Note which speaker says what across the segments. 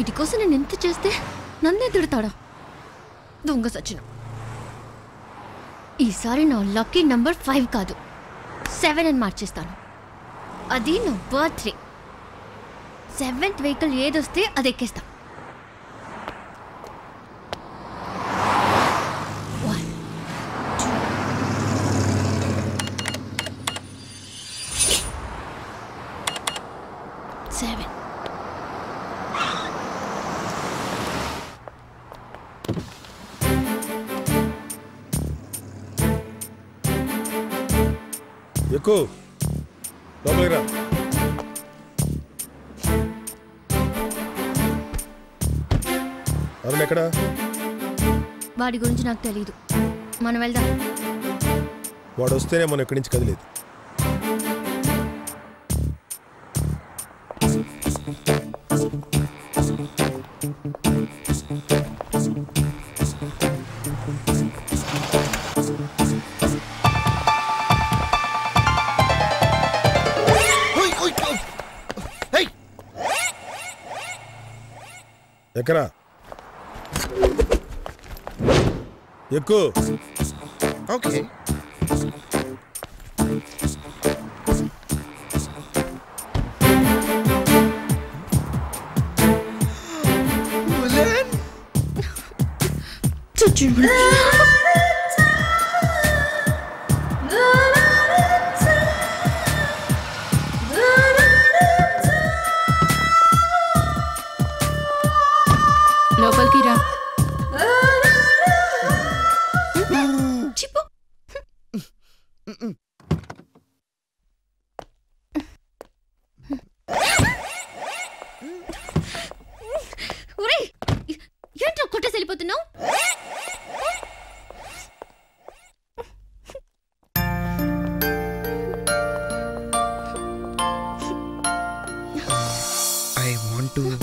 Speaker 1: వీటి కోసం నేను ఎంత చేస్తే నన్నే తిడతాడా దొంగ సచిన ఈసారి నా లక్కీ నంబర్ ఫైవ్ కాదు సెవెన్ అని మార్చేస్తాను అది నా బర్త్డే సెవెంత్ వెహికల్ ఏదొస్తే అది ఎక్కేస్తా One, two. Seven.
Speaker 2: ఎక్కువ లోపలికి రా అరుణ్ ఎక్కడా
Speaker 1: వాడి గురించి నాకు తెలీదు మనం వెళ్దాం
Speaker 2: వాడు వస్తేనే మనం ఇక్కడి నుంచి కదిలేదు ఎక్కరా ఎక్కువ
Speaker 3: ఓకే
Speaker 4: లోపలికి రా
Speaker 1: చిప్పు ఒరేయ్, ఏంట్రా కొట్టేసి వెళ్ళిపోతున్నావు
Speaker 3: ఐ వాంట్ టు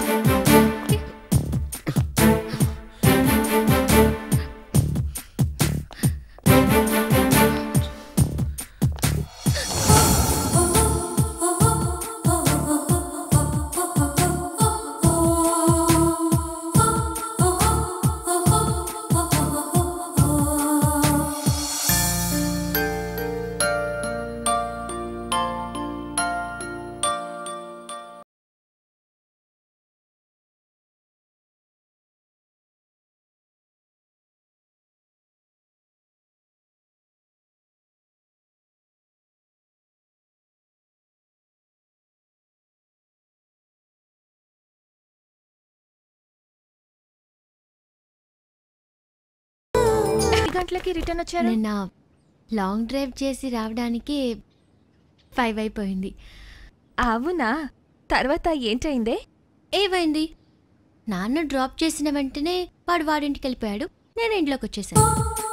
Speaker 4: ఎన్ని గంటలకి రిటర్న్ వచ్చారు
Speaker 1: నిన్న లాంగ్ డ్రైవ్ చేసి రావడానికి ఫైవ్ అయిపోయింది
Speaker 4: అవునా తర్వాత ఏంటైందే
Speaker 1: ఏమైంది నాన్న డ్రాప్ చేసిన వెంటనే వాడు వాడింటికి వెళ్ళిపోయాడు నేను ఇంట్లోకి వచ్చేసాను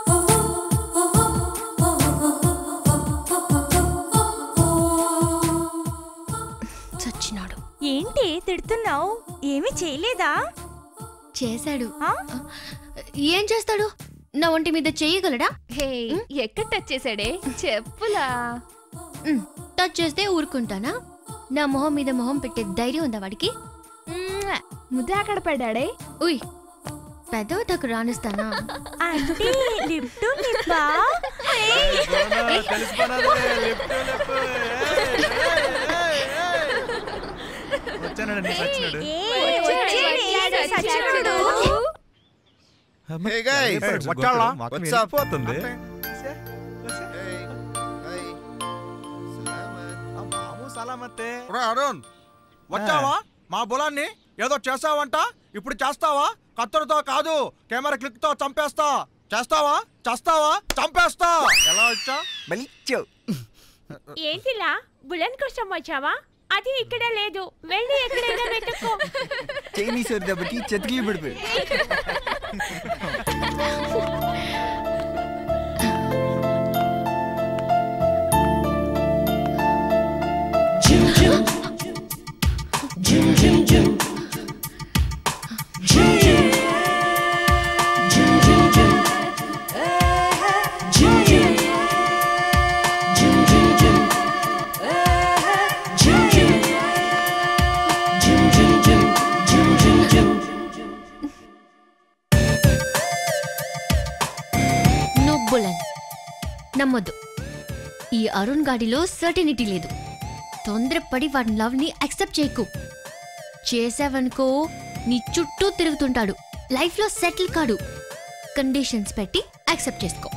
Speaker 1: చచ్చినాడు
Speaker 5: ఏంటి తిడుతున్నావు ఏమీ చేయలేదా
Speaker 1: చేశాడు
Speaker 5: ఆ?
Speaker 1: ఏం చేస్తాడు నా ఒంటి మీద చేయగలడా
Speaker 4: హే ఎక్కడ టచ్ చేశాడే చెప్పులా
Speaker 1: ఉమ్, టచ్ చేస్తే ఊరుకుంటానా నా మొహం మీద మొహం పెట్టే ధైర్యం ఉందా వాడికి
Speaker 4: మ్మ్. ముద్ద అక్కడ పడ్డాడే
Speaker 1: ఉయ్ పెద్దవతకు రానిస్తానా
Speaker 5: అంటే లిఫ్ట్ లిప్పా
Speaker 6: వచ్చానండి నీ సచ్చినాడు
Speaker 3: Hey guys,
Speaker 6: వచ్చాళ్ళా
Speaker 3: what's up?
Speaker 6: పోతుంది మాము సలామత్తే
Speaker 7: అరుణ్ వచ్చావా మా బులాన్ని ఏదో చేస్తావంట ఇప్పుడు చేస్తావా కత్తెరతో కాదు కెమెరా క్లిక్ తో చంపేస్తా చేస్తావా చేస్తావా చంపేస్తా ఎలా వచ్చా
Speaker 3: మలిచో
Speaker 5: ఏంటిలా బులన్ కోసం వచ్చావా అది ఇక్కడ లేదు వెళ్ళి ఎక్కడైనా వెతుక్కో
Speaker 3: చైనీస్ వారి దెబ్బకి చెతికి పడిపోయి
Speaker 1: Jim, Jim, నమ్మొద్దు ఈ అరుణ్ గాడిలో సర్టినిటీ లేదు తొందరపడి వాడి లవ్ని యాక్సెప్ట్ చేయకు చేసావనుకో నీ చుట్టూ తిరుగుతుంటాడు లైఫ్లో సెటిల్ కాడు కండిషన్స్ పెట్టి యాక్సెప్ట్ చేసుకో